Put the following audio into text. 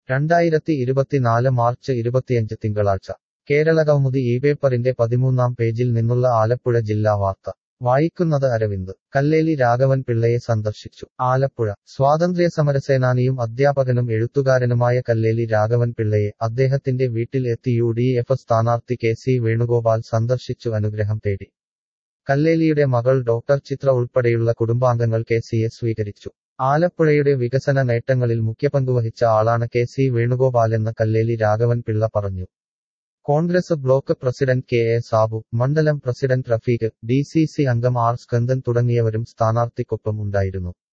രണ്ടായിരത്തി ഇരുപത്തിനാല് മാർച്ച് ഇരുപത്തിയഞ്ച് തിങ്കളാഴ്ച കേരളകൗമുദി ഈ പേപ്പറിന്റെ പതിമൂന്നാം പേജിൽ നിന്നുള്ള ആലപ്പുഴ ജില്ലാ വാർത്ത വായിക്കുന്നത് അരവിന്ദ് കല്ലേലി രാഘവൻ പിള്ളയെ സന്ദർശിച്ചു ആലപ്പുഴ സ്വാതന്ത്ര്യസമരസേനാനിയും അധ്യാപകനും എഴുത്തുകാരനുമായ കല്ലേലി രാഘവൻ പിള്ളയെ അദ്ദേഹത്തിന്റെ വീട്ടിൽ എത്തി യു ഡി എഫ് സ്ഥാനാർത്ഥി കെ സി വേണുഗോപാൽ സന്ദർശിച്ചു അനുഗ്രഹം തേടി കല്ലേലിയുടെ മകൾ ഡോക്ടർ ചിത്ര ഉൾപ്പെടെയുള്ള കുടുംബാംഗങ്ങൾ കെ സിയെ സ്വീകരിച്ചു ആലപ്പുഴയുടെ വികസന നേട്ടങ്ങളിൽ മുഖ്യപങ്കുവഹിച്ച ആളാണ് കെ സി വേണുഗോപാലെന്ന് കല്ലേലി രാഘവൻ പിള്ള പറഞ്ഞു Congress block president K A Sabu മണ്ഡലം president Rafeeq D C C അംഗം ആർ സ്കന്ദൻ തുടങ്ങിയവരും സ്ഥാനാർത്ഥിക്കൊപ്പം ഉണ്ടായിരുന്നു